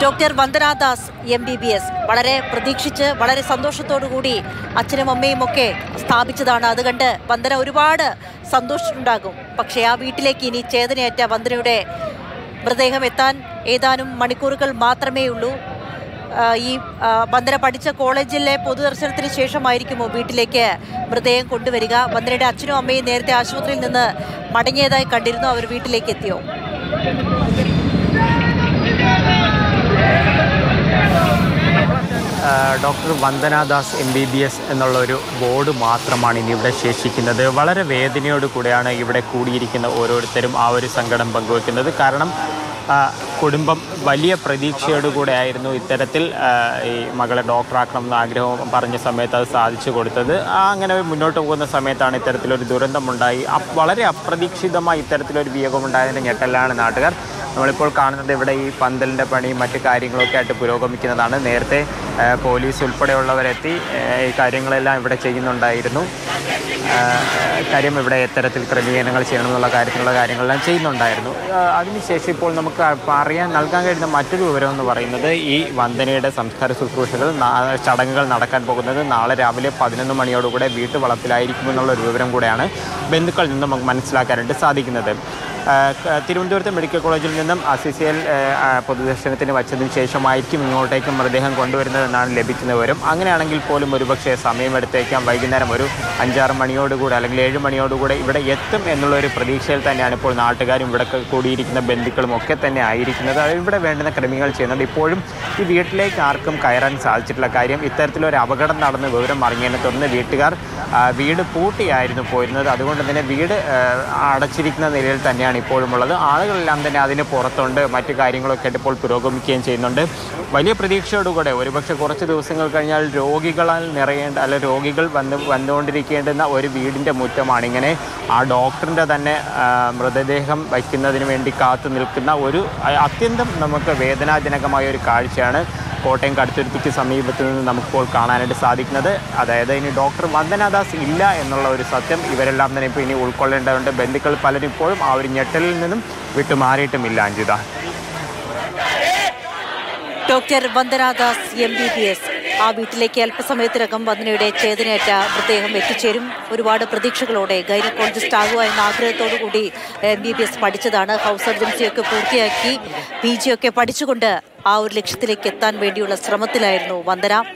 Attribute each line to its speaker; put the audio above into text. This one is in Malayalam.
Speaker 1: doctor Vandana Das M B B S വളരെ പ്രതീക്ഷിച്ച് വളരെ സന്തോഷത്തോടു കൂടി അച്ഛനും അമ്മയും ഒക്കെ സ്ഥാപിച്ചതാണ് അത് കണ്ട് വന്ദന ഒരുപാട് സന്തോഷിച്ചിട്ടുണ്ടാകും പക്ഷേ ആ വീട്ടിലേക്ക് ഇനി ചേതനയേറ്റ വന്ദനയുടെ മൃതദേഹം എത്താൻ ഏതാനും മണിക്കൂറുകൾ മാത്രമേ ഉള്ളൂ ആ, ഈ ആ, വന്ദന പഠിച്ച കോളേജിലെ പൊതുദർശനത്തിന് ശേഷമായിരിക്കുമോ വീട്ടിലേക്ക് മൃതദേഹം കൊണ്ടുവരിക വന്ദനയുടെ അച്ഛനും അമ്മയും നേരത്തെ ആശുപത്രിയിൽ നിന്ന് മടങ്ങിയതായി കണ്ടിരുന്നു അവർ വീട്ടിലേക്ക് എത്തിയോ
Speaker 2: doctor Vandana Das M B B S എന്നുള്ള ഒരു ബോർഡ് മാത്രമാണ് ഇനി ഇവിടെ ശേഷിക്കുന്നത് വളരെ വേദനയോട് കൂടെയാണ് ഇവിടെ കൂടിയിരിക്കുന്ന ഓരോരുത്തരും ആ ഒരു സങ്കടം പങ്കുവെക്കുന്നത് കാരണം ആ, കുടുംബം വലിയ പ്രതീക്ഷയോടുകൂടെ ആയിരുന്നു ഇത്തരത്തിൽ ആ, ഈ മകളെ ഡോക്ടറാക്കണം എന്ന ആഗ്രഹം പറഞ്ഞ സമയത്ത് അത് സാധിച്ചു കൊടുത്തത് ആ, അങ്ങനെ മുന്നോട്ട് പോകുന്ന സമയത്താണ് ഇത്തരത്തിലൊരു ദുരന്തമുണ്ടായി അ- വളരെ അപ്രതീക്ഷിതമായി ഇത്തരത്തിലൊരു വിയോഗമുണ്ടായതിൻ്റെ ഞെട്ടലാണ് നാട്ടുകാർ നമ്മളിപ്പോൾ കാണുന്നത് ഇവിടെ ഈ പന്തലിൻ്റെ പണിയും മറ്റു കാര്യങ്ങളൊക്കെ ആയിട്ട് പുരോഗമിക്കുന്നതാണ് നേരത്തെ ആ, പോലീസ് ഉൾപ്പെടെയുള്ളവരെത്തി ആ, ഈ കാര്യങ്ങളെല്ലാം ഇവിടെ ചെയ്യുന്നുണ്ടായിരുന്നു ആ, കാര്യം ഇവിടെ എത്തരത്തിൽ ക്രമീകരണങ്ങൾ ചെയ്യണമെന്നുള്ള കാര്യത്തിലുള്ള കാര്യങ്ങളെല്ലാം ചെയ്യുന്നുണ്ടായിരുന്നു ആ, അതിനുശേഷം ഇപ്പോൾ നമുക്ക് അറിയാൻ നൽകാൻ കഴിയുന്ന മറ്റൊരു വിവരം എന്ന് പറയുന്നത് ഈ വന്ദനയുടെ സംസ്കാര ശുശ്രൂഷകൾ നാ- ചടങ്ങുകൾ നടക്കാൻ പോകുന്നത് നാളെ രാവിലെ പതിനൊന്ന് മണിയോടുകൂടെ വീട്ടുവളപ്പിലായിരിക്കുമെന്നുള്ള ഒരു വിവരം കൂടെയാണ് ബന്ധുക്കളിൽ നിന്ന് നമുക്ക് മനസ്സിലാക്കാനായിട്ട് സാധിക്കുന്നത് ആ, ക- തിരുവനന്തപുരത്ത് മെഡിക്കൽ കോളേജിൽ നിന്നും അസിസിയൽ പൊതുദർശനത്തിന് വച്ചതിന് ശേഷമായിരിക്കും ഇങ്ങോട്ടേക്ക് മൃതദേഹം കൊണ്ടുവരുന്നതെന്നാണ് ലഭിക്കുന്ന വിവരം അങ്ങനെയാണെങ്കിൽ പോലും ഒരുപക്ഷെ സമയമെടുത്തേക്കാം വൈകുന്നേരം ഒരു അഞ്ചാറ് മണിയോടുകൂടെ അല്ലെങ്കിൽ ഏഴ് മണിയോടുകൂടെ ഇവിടെ എത്തും എന്നുള്ള ഒരു പ്രതീക്ഷയിൽ തന്നെയാണ് ഇപ്പോൾ നാട്ടുകാരും ഇവിടെ ക- കൂടിയിരിക്കുന്ന ബന്ധുക്കളും ഒക്കെ തന്നെ ആയിരിക്കുന്നത് അത് ഇവിടെ വേണ്ടുന്ന ക്രമീകരണം ചെയ്യുന്നുണ്ട് ഇപ്പോഴും ഈ വീട്ടിലേക്ക് ആർക്കും കയറാൻ സാധിച്ചിട്ടില്ല കാര്യം ഇത്തരത്തിലൊരു അപകടം നടന്ന വിവരം അറിഞ്ഞതിനെ തുടർന്ന് വീട്ടുകാർ ആ, വീട് പൂട്ടിയായിരുന്നു പോയിരുന്നത് അതുകൊണ്ട് തന്നെ വീട് ആ, അടച്ചിരിക്കുന്ന നിലയിൽ തന്നെയാണ് ഇപ്പോഴും ഉള്ളത് ആളുകളെല്ലാം തന്നെ അതിന് പുറത്തുണ്ട് മറ്റു കാര്യങ്ങളൊക്കെ ആയിട്ട് ഇപ്പോൾ പുരോഗമിക്കുകയും ചെയ്യുന്നുണ്ട് വലിയ പ്രതീക്ഷയോടുകൂടെ ഒരുപക്ഷെ കുറച്ച് ദിവസങ്ങൾ കഴിഞ്ഞാൽ രോഗികളാൽ നിറയേണ്ട അല്ല രോഗികൾ വന്ന് വന്നുകൊണ്ടിരിക്കേണ്ടുന്ന ഒരു വീടിൻ്റെ മുറ്റമാണ് ഇങ്ങനെ ആ ഡോക്ടറിൻ്റെ തന്നെ ആ, മൃതദേഹം വയ്ക്കുന്നതിന് വേണ്ടി കാത്തു നിൽക്കുന്ന ഒരു അ- അത്യന്തം നമുക്ക് വേദനാജനകമായ ഒരു കാഴ്ചയാണ് കോട്ടയം കടുത്തുരുത്തിക്ക് സമീപത്ത് നിന്ന് നമുക്കിപ്പോൾ കാണാനായിട്ട് സാധിക്കുന്നത് അതായത് ഇനി ഡോക്ടർ വന്ദനാദാസ് ഇല്ല എന്നുള്ള ഒരു സത്യം ഇവരെല്ലാം തന്നെ ഇപ്പോൾ ഇനി ഉൾക്കൊള്ളേണ്ടതുണ്ട് ബന്ധുക്കൾ പലരും ഇപ്പോഴും ആ ഒരു ഞെട്ടലിൽ നിന്നും വിട്ടുമാറിയിട്ടുമില്ല Anjitha
Speaker 1: doctor Vandana Das M B B S ആ വീട്ടിലേക്ക് അല്പസമയത്തിനകം വന്ദനയുടെ ചേതനയേറ്റ മൃതദേഹം എത്തിച്ചേരും ഒരുപാട് പ്രതീക്ഷകളോടെ ഗൈനക്കോളജിസ്റ്റ് ആകുക എന്ന ആഗ്രഹത്തോടു കൂടി എം ബി ബി എസ് പഠിച്ചതാണ് ഹൗസ് സർജൻസിയൊക്കെ പൂർത്തിയാക്കി പി ജി ഒക്കെ പഠിച്ചുകൊണ്ട് ആ ഒരു ലക്ഷ്യത്തിലേക്ക് എത്താൻ വേണ്ടിയുള്ള ശ്രമത്തിലായിരുന്നു വന്ദന